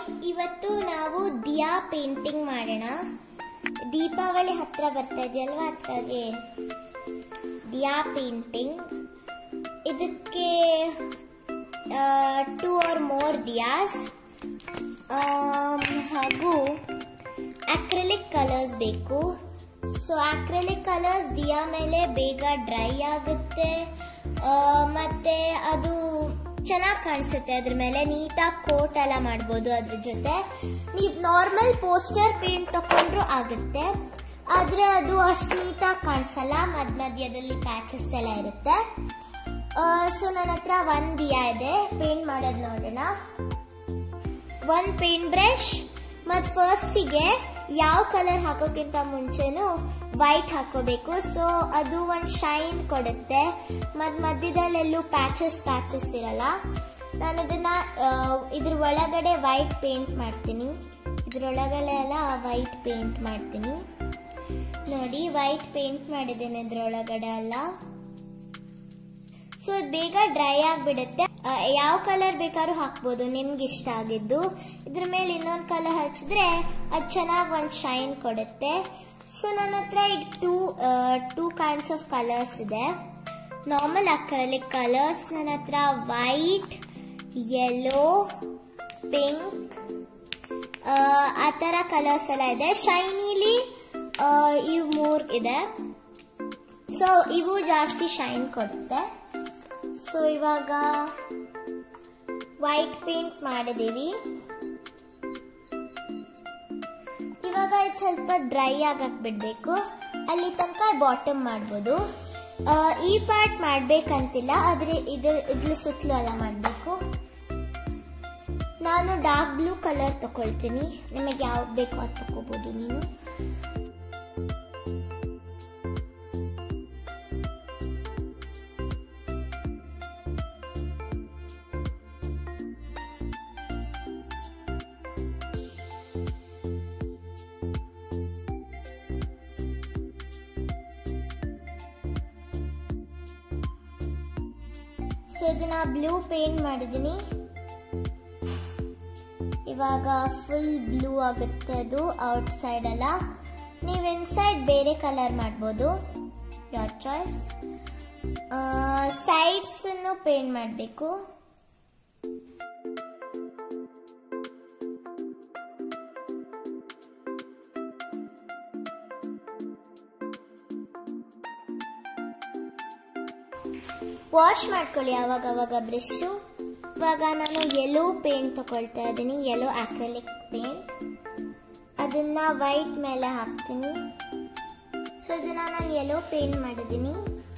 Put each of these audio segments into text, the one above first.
ಇವತ್ತು ನಾವು ದಿಯಾ ಪೇಂಟಿಂಗ್ ಮಾಡೋಣ ದೀಪಾವಳಿ ಹತ್ರ ಬರ್ತಾ ಇದೆಯಲ್ವಾ ಅದಕ್ಕಾಗಿ ದಿಯಾ ಪೇಂಟಿಂಗ್ ಇದಕ್ಕೆ ಟೂ ಆರ್ ಮೋರ್ ದಿಯಾಸ್ ಹಾಗೂ ಅಕ್ರೆಲಿಕ್ ಕಲರ್ಸ್ ಬೇಕು ಸೊ ಅಕ್ರೆಲಿಕ್ ಕಲರ್ಸ್ ದಿಯಾ ಮೇಲೆ ಬೇಗ ಡ್ರೈ ಆಗುತ್ತೆ ಆ, ಮತ್ತೆ ಅದು ಚೆನ್ನಾಗಿ ಕಾಣಿಸುತ್ತೆ ಅದ್ರ ಮೇಲೆ ನೀಟಾಗಿ ಕೋಟ್ ಎಲ್ಲ ಮಾಡ್ಬೋದು ಅದ್ರ ಜೊತೆ ನೀವು ನಾರ್ಮಲ್ ಪೋಸ್ಟರ್ ಪೇಂಟ್ ತಕೊಂಡ್ರು ಆಗುತ್ತೆ ಆದ್ರೆ ಅದು ಅಷ್ಟು ನೀಟಾಗಿ ಕಾಣಿಸಲ್ಲ ಮಧ್ಯ ಮಧ್ಯದಲ್ಲಿ ಪ್ಯಾಚಸ್ ಎಲ್ಲ ಇರುತ್ತೆ ಸೊ ನನ್ನ ಹತ್ರ ಒಂದ್ ದಿಯಾ ಇದೆ ಪೇಂಟ್ ಮಾಡೋದು ನೋಡೋಣ ಒಂದ್ ಪೇಂಟ್ ಬ್ರಷ್ ಮತ್ ಫಸ್ಟಿಗೆ ಯಾವ ಕಲರ್ ಹಾಕೋಕ್ಕಿಂತ ಮುಂಚೆನು ವೈಟ್ ಹಾಕೋಬೇಕು ಸೊ ಅದು ಒಂದ್ ಶೈನ್ ಕೊಡುತ್ತೆ ಮತ್ ಮಧ್ಯದಲ್ಲೆಲ್ಲೂ ಪ್ಯಾಚಸ್ ಪ್ಯಾಚಸ್ ಇರಲ್ಲ ನಾನು ಅದನ್ನ ಆ, ಇದ್ರ ಒಳಗಡೆ ವೈಟ್ ಪೇಂಟ್ ಮಾಡ್ತೀನಿ ಇದ್ರೊಳಗಡೆ ಎಲ್ಲ ವೈಟ್ ಪೇಂಟ್ ಮಾಡ್ತೀನಿ ನೋಡಿ ವೈಟ್ ಪೇಂಟ್ ಮಾಡಿದ್ದೇನೆ ಇದ್ರೊಳಗಡೆ ಎಲ್ಲ ಸೊ ಅದು ಬೇಗ ಡ್ರೈ ಆಗಿಬಿಡುತ್ತೆ ಯಾವ ಕಲರ್ ಬೇಕಾದ್ರೂ ಹಾಕ್ಬೋದು ನಿಮ್ಗೆ ಇಷ್ಟ ಆಗಿದ್ದು ಇದ್ರ ಮೇಲೆ ಇನ್ನೊಂದು ಕಲರ್ ಹಚ್ಚಿದ್ರೆ ಅದು ಚೆನ್ನಾಗಿ ಒಂದು ಶೈನ್ ಕೊಡುತ್ತೆ ಸೊ ನನ್ನ ಹತ್ರ ಈಗ two two kinds of colours ಇದೆ ನಾರ್ಮಲ್ ಅಕ್ರಲಿಕ್ ಕಲರ್ಸ್ ನನ್ನ ಹತ್ರ ವೈಟ್ ಯೆಲ್ಲೋ ಪಿಂಕ್ ಆ ಥರ ಕಲರ್ಸ್ ಎಲ್ಲ ಇದೆ ಶೈನಿಲಿ ಇವು ಮೂರ್ ಇದೆ ಸೊ ಇವು ಜಾಸ್ತಿ ಶೈನ್ ಕೊಡುತ್ತೆ ಸೊ ಇವಾಗ ವೈಟ್ ಪೇಂಟ್ ಮಾಡಿದೀವಿ ಇವಾಗ ಇದು ಸ್ವಲ್ಪ ಡ್ರೈ ಆಗಕ್ ಬಿಡ್ಬೇಕು ಅಲ್ಲಿ ತನಕ ಬಾಟಮ್ ಮಾಡ್ಬೋದು ಆ, ಈ ಪಾರ್ಟ್ ಮಾಡ್ಬೇಕಂತಿಲ್ಲ ಆದ್ರೆ ಇದ್ರ ಇದ್ರ ಸುತ್ತಲೂ ಎಲ್ಲ ಮಾಡಬೇಕು ನಾನು ಡಾರ್ಕ್ ಬ್ಲೂ ಕಲರ್ ತಗೊಳ್ತೀನಿ ನಿಮಗೆ ಯಾವ್ದು ಬೇಕೋ ಅದು ತಗೋಬಹುದು ನೀನು ಸೊ ಇದನ್ನ ಬ್ಲೂ ಪೇಂಟ್ ಮಾಡಿದ್ದೀನಿ ಇವಾಗ ಫುಲ್ ಬ್ಲೂ ಆಗುತ್ತೆ ಅದು ಔಟ್ ಸೈಡ್ ಎಲ್ಲ ನೀವು ಇನ್ಸೈಡ್ ಬೇರೆ ಕಲರ್ ಮಾಡ್ಬೋದು ಯೋರ್ ಚಾಯ್ಸ್ ಸೈಡ್ಸ್ ಅನ್ನು ಪೇಂಟ್ ಮಾಡಬೇಕು ವಾಶ್ ಮಾಡ್ಕೊಳ್ಳಿ ಅವಾಗ ಅವಾಗ ಬ್ರಷು ಇವಾಗ ನಾನು ಯೆಲ್ಲೋ ಪೇಂಟ್ ತಗೊಳ್ತಾ ಇದ್ದೀನಿ ಯೆಲ್ಲೋ ಆಕ್ರಲಿಕ್ ಪೇಂಟ್ ಅದನ್ನ ವೈಟ್ ಮೇಲೆ ಹಾಕ್ತೀನಿ ಸೊ ಇದನ್ನ ನಾನು ಯೆಲ್ಲೋ ಪೇಂಟ್ ಮಾಡಿದ್ದೀನಿ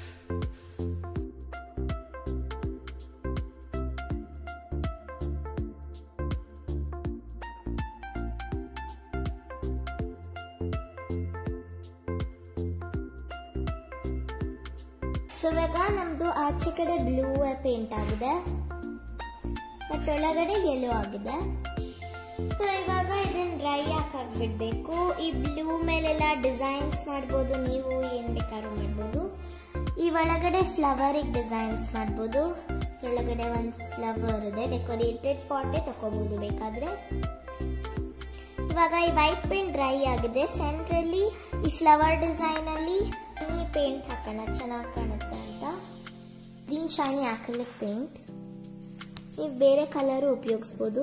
ಸೊ ಇವಾಗ ನಮ್ದು ಆಚೆ ಕಡೆ ಬ್ಲೂ ಪೇಂಟ್ ಆಗಿದೆ ಮತ್ತೊಳಗಡೆ ಯೆಲ್ಲೋ ಆಗಿದೆ ಸೊ ಇವಾಗ ಇದನ್ನ ಡ್ರೈ ಹಾಕ್ಬಿಡ್ಬೇಕು ಈ ಬ್ಲೂ ಮೇಲೆಲ್ಲ ಡಿಸೈನ್ಸ್ ಮಾಡ್ಬೋದು ನೀವು ಏನ್ ಬೇಕಾದ್ರೂ ಮಾಡ್ಬೋದು ಈ ಒಳಗಡೆ ಫ್ಲವರಿಗೆ ಡಿಸೈನ್ಸ್ ಮಾಡ್ಬೋದು ಒಳಗಡೆ ಒಂದು ಫ್ಲವರ್ ಇದೆ ಡೆಕೋರೇಟೆಡ್ ಪಾಟೇ ತಗೋಬಹುದು ಬೇಕಾದ್ರೆ ಇವಾಗ ಈ ವೈಟ್ ಪೇಂಟ್ ಡ್ರೈ ಆಗಿದೆ ಸೆಂಟ್ರಲ್ಲಿ ಈ ಫ್ಲವರ್ ಡಿಸೈನ್ ಅಲ್ಲಿ ಈ ಪೇಂಟ್ ಹಾಕೋಣ ಚೆನ್ನಾಗಿ ಕಾಣುತ್ತೆ ಅಂತ ಗ್ರೀನ್ ಶೈನಿ ಆಕ್ರಿಲಿಕ್ ಪೇಂಟ್ ನೀವು ಬೇರೆ ಕಲರು ಉಪಯೋಗಿಸ್ಬೋದು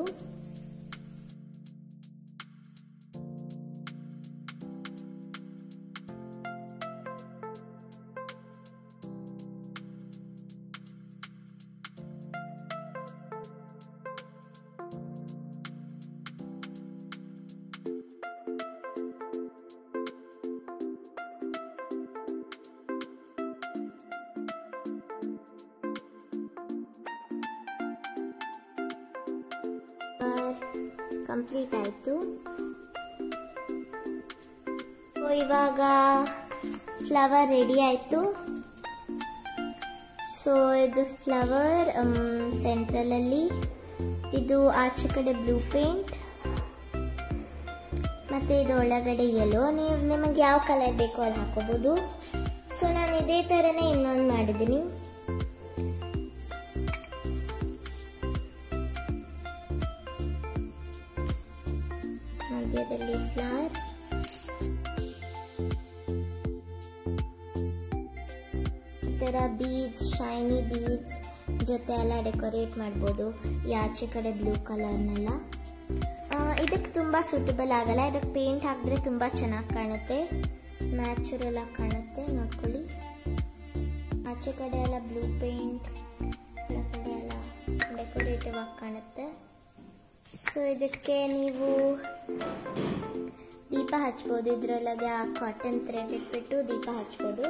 ಕಂಪ್ಲೀಟ್ ಆಯಿತು ಸೊ ಇವಾಗ ಫ್ಲವರ್ ರೆಡಿ ಆಯಿತು ಸೊ ಇದು ಫ್ಲವರ್ ಸೆಂಟ್ರಲಲ್ಲಿ ಇದು ಆಚೆ ಕಡೆ ಬ್ಲೂ ಪೇಂಟ್ ಮತ್ತೆ ಇದು ಒಳಗಡೆ ಯೆಲ್ಲೋ ನೀವು ನಿಮಗೆ ಯಾವ ಕಲರ್ ಬೇಕೋ ಅದು ಹಾಕೋಬಹುದು ಸೊ ನಾನು ಇದೇ ಥರನೇ ಇನ್ನೊಂದು ಮಾಡಿದ್ದೀನಿ ಮಧ್ಯದಲ್ಲಿ ಫ್ಲವರ್ ಈ ಥರ ಬೀಡ್ಸ್ ಶೈನಿ ಬೀಡ್ಸ್ ಜೊತೆ ಎಲ್ಲ ಡೆಕೋರೇಟ್ ಮಾಡ್ಬೋದು ಈ ಆಚೆ ಕಡೆ ಬ್ಲೂ ಕಲರ್ನೆಲ್ಲ ಇದಕ್ಕೆ ತುಂಬ ಸೂಟಬಲ್ ಆಗಲ್ಲ ಇದಕ್ಕೆ ಪೇಂಟ್ ಹಾಕಿದ್ರೆ ತುಂಬ ಚೆನ್ನಾಗಿ ಕಾಣುತ್ತೆ ನ್ಯಾಚುರಲ್ ಆಗಿ ಕಾಣುತ್ತೆ ನೋಡ್ಕೊಳ್ಳಿ ಆಚೆ ಕಡೆ ಎಲ್ಲ ಬ್ಲೂ ಪೇಂಟ್ ಎಲ್ಲ ಕಡೆ ಎಲ್ಲ ಡೆಕೋರೇಟಿವ್ ಆಗಿ ಕಾಣುತ್ತೆ ಸೊ ಇದಕ್ಕೆ ನೀವು ದೀಪ ಹಚ್ಬೋದು ಇದ್ರೊಳಗೆ ಆ ಕಾಟನ್ ಥ್ರೆಡ್ ಇಟ್ಬಿಟ್ಟು ದೀಪ ಹಚ್ಬೋದು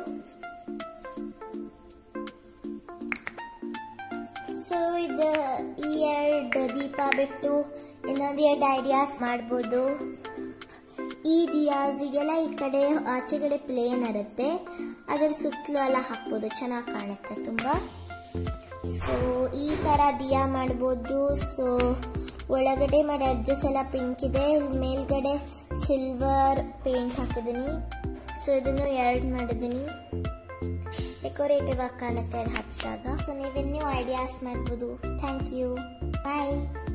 ಸೊ ಇದು ಈ ಎರಡು ದೀಪ ಬಿಟ್ಟು ಇನ್ನೊಂದು ಎರಡು ಐಡಿಯಾಸ್ ಮಾಡ್ಬೋದು ಈ ದಿಯಾಸಿಗೆಲ್ಲ ಈ ಕಡೆ ಆಚೆ ಕಡೆ ಪ್ಲೇನ್ ಇರುತ್ತೆ ಅದರ ಸುತ್ತಲೂ ಎಲ್ಲ ಹಾಕ್ಬೋದು ಚೆನ್ನಾಗಿ ಕಾಣುತ್ತೆ ತುಂಬ ಸೊ ಈ ಥರ ದಿಯಾ ಮಾಡ್ಬೋದು ಸೊ ಒಳಗಡೆ ಮಾಡಿ ಅಡ್ಜಸ್ ಎಲ್ಲ ಪಿಂಕ್ ಇದೆ ಮೇಲ್ಗಡೆ ಸಿಲ್ವರ್ ಪೇಂಟ್ ಹಾಕಿದ್ದೀನಿ ಸೊ ಇದನ್ನು ಎರಡು ಮಾಡಿದ್ದೀನಿ ಡೆಕೋರೇಟಿವ್ ಆಗಿ ಕಾಣುತ್ತೆ ಅದು ಹಚ್ಚಿದಾಗ ಸೊ ನೀವಿನ್ನೂ ಐಡಿಯಾಸ್ ಮಾಡ್ಬೋದು ಥ್ಯಾಂಕ್ ಯು ಬಾಯ್